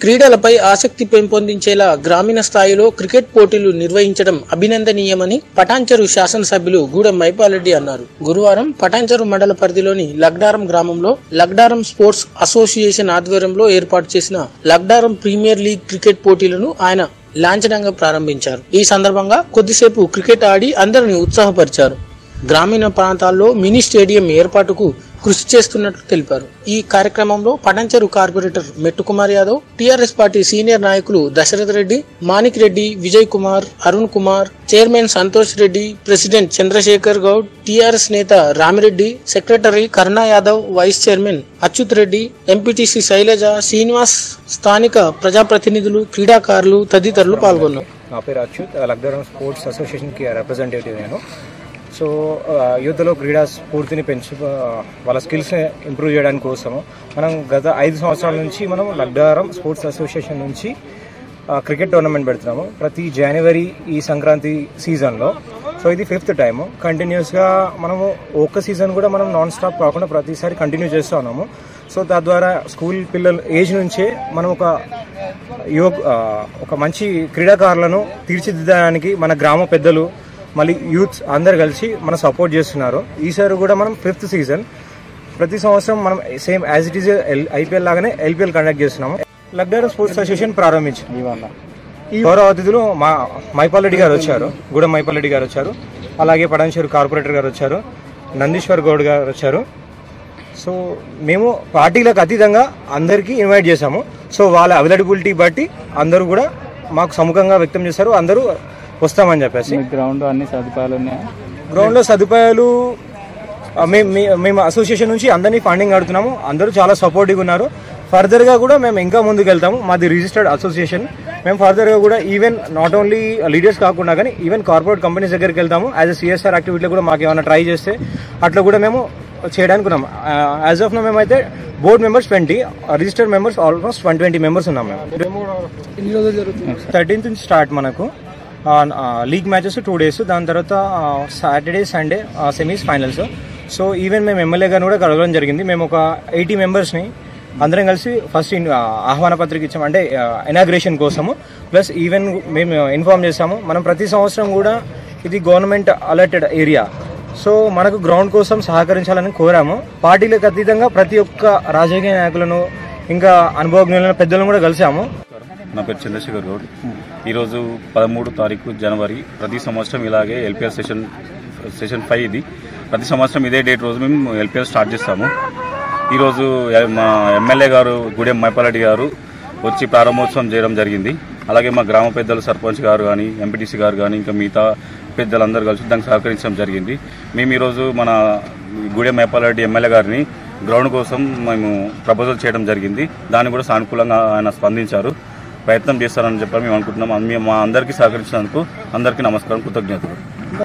క్రీడలపై ఆసక్తి పెంపొందించేలా గ్రామీణ స్థాయిలో క్రికెట్ పోటీలు నిర్వహించడం అభినందనీయమని పటాన్చెరు శాసనసభ్యులు గూడెం మైపాలరెడ్డి అన్నారు గురువారం పటాన్చెరు మండల పరిధిలోని లగ్డారం గ్రామంలో లగ్డారం స్పోర్ట్స్ అసోసియేషన్ ఆధ్వర్యంలో ఏర్పాటు చేసిన లగ్డారం ప్రీమియర్ లీగ్ క్రికెట్ పోటీలను ఆయన లాంఛనంగా ప్రారంభించారు ఈ సందర్భంగా కొద్దిసేపు క్రికెట్ ఆడి అందరిని ఉత్సాహపరిచారు గ్రామీణ ప్రాంతాల్లో మినీ స్టేడియం ఏర్పాటుకు కృషి చేస్తున్నట్లు తెలిపారు ఈ కార్యక్రమంలో Patancheru corporator Mettukumar Yadav TRS party senior నాయకులు Dasharath Reddy Manik Reddy Vijay Kumar Arun Kumar chairman Santosh Reddy president Chandrashekar Goud TRS నేత Ramireddy secretary Karuna Yadav vice chairman Achyut Reddy MPTC Shailaja Srinivas స్థానిక ప్రజాప్రతినిధులు క్రీడాకారులు తదితరులు పాల్గొన్నారు నా పేరు అచ్యుత్ లగ్దరం స్పోర్ట్స్ అసోసియేషన్కి రిప్రజెంటేటివ్ నేను సో ఆ, యూత్లో క్రీడా స్ఫూర్తిని పెంచు ఆ, వాళ్ళ స్కిల్స్ని ఇంప్రూవ్ చేయడానికి కోసము మనం గత ఐదు సంవత్సరాల నుంచి మనం లగ్దారం స్పోర్ట్స్ అసోసియేషన్ నుంచి ఆ, క్రికెట్ టోర్నమెంట్ పెడుతున్నాము ప్రతి జనవరి ఈ సంక్రాంతి సీజన్లో సో ఇది ఫిఫ్త్ టైం కంటిన్యూస్గా మనము ఒక్క సీజన్ కూడా మనం నాన్ స్టాప్ కాకుండా ప్రతిసారి కంటిన్యూ చేస్తూ ఉన్నాము సో తద్వారా స్కూల్ పిల్లల ఏజ్ నుంచే మనం ఒక యువ ఆ, ఒక మంచి క్రీడాకారులను తీర్చిదిద్దడానికి మన గ్రామ పెద్దలు మళ్ళీ యూత్స్ అందరు కలిసి మన సపోర్ట్ చేస్తున్నారు ఈసారి కూడా మనం ఫిఫ్త్ సీజన్ ప్రతి సంవత్సరం మనం same as it is IPL లాగానే ఎల్పీఎల్ కండక్ట్ చేస్తున్నాము లగ్డారం స్పోర్ట్స్ అసోసియేషన్ ప్రారంభించింది ఈ గౌరవ అతిథులు మా మైపాల్ రెడ్డి గారు వచ్చారు గూడెం మైపాల్ రెడ్డి గారు వచ్చారు అలాగే పటాన్చేరు కార్పొరేటర్ గారు వచ్చారు నందీశ్వర్ గౌడ్ గారు వచ్చారు సో మేము పార్టీలకు అతీతంగా అందరికీ ఇన్వైట్ చేశాము సో వాళ్ళ అవైలబిలిటీ బట్టి అందరూ కూడా మాకు సముఖంగా వ్యక్తం చేశారు అందరూ వస్తామని చెప్పేసి గ్రౌండ్ అన్ని సదుపాయాలు ఉన్నాయా గ్రౌండ్లో సదుపాయాలు ఆ, మేము మీ- మేము అసోసియేషన్ నుంచి అందరినీ ఫండింగ్ అడుగుతున్నాము అందరూ చాలా సపోర్టివ్గా ఉన్నారు ఫర్దర్గా కూడా మేము ఇంకా ముందుకు వెళ్తాము మాది రిజిస్టర్డ్ అసోసియేషన్ మేము ఫర్దర్గా కూడా ఈవెన్ నాట్ ఓన్లీ లీడర్స్ కాకుండా కానీ ఈవెన్ కార్పొరేట్ కంపెనీస్ దగ్గరికి వెళ్తాము యాజ్ అ సిఎస్ఆర్ యాక్టివిటీలో కూడా మాకు ఏమైనా ట్రై చేస్తే అట్లా కూడా మేము చేయడానికి ఉన్నాం యాజ్ ఆఫ్ నో మేమైతే board members twenty registered members almost one twenty members ఉన్నాం మేము థర్టీన్త్ నుంచి స్టార్ట్ మనకు లీగ్ మ్యాచెస్ టూ డేస్ దాని తర్వాత Saturday Sunday semis finals so even మేము ఎమ్మెల్యే గారిని కూడా కలవడం జరిగింది మేము ఒక ఎయిటీ మెంబర్స్ని అందరం కలిసి ఫస్ట్ ఆహ్వాన పత్రిక ఇచ్చాము అంటే ఇనాగ్రేషన్ కోసము ప్లస్ ఈవెన్ మేము ఇన్ఫార్మ్ చేసాము మనం ప్రతి సంవత్సరం కూడా ఇది గవర్నమెంట్ అలర్టెడ్ ఏరియా సో మనకు గ్రౌండ్ కోసం సహకరించాలని కోరాము పార్టీలకు అతీతంగా ప్రతి ఒక్క రాజకీయ నాయకులను ఇంకా అనుభవజ్ఞులను పెద్దలను కూడా కలిసాము నా పేరు చంద్రశేఖర్ గౌడ్ ఈరోజు పదమూడు తారీఖు జనవరి ప్రతి సంవత్సరం ఇలాగే ఎల్పిఎల్ సెషన్ సెషన్ ఫైవ్ ఇది ప్రతి సంవత్సరం ఇదే డేట్ రోజు మేము ఎల్పిఎల్ స్టార్ట్ చేస్తాము ఈరోజు ఎ- మా ఎమ్మెల్యే గారు గుడెం మైపాలరెడ్డి గారు వచ్చి ప్రారంభోత్సవం చేయడం జరిగింది అలాగే మా గ్రామ పెద్దలు సర్పంచ్ గారు కానీ ఎంపీటీసీ గారు కానీ ఇంకా మిగతా పెద్దలందరూ కలిసి దానికి సహకరించడం జరిగింది మేము ఈరోజు మన గుడెం మైపాలరెడ్డి ఎమ్మెల్యే గారిని గ్రౌండ్ కోసం మేము ప్రపోజల్ చేయడం జరిగింది దాన్ని కూడా సానుకూలంగా ఆయన స్పందించారు ప్రయత్నం చేస్తారని చెప్పి మేము అనుకుంటున్నాం అన్ని- మా అందరికీ సహకరించినందుకు అందరికీ నమస్కారం కృతజ్ఞతలు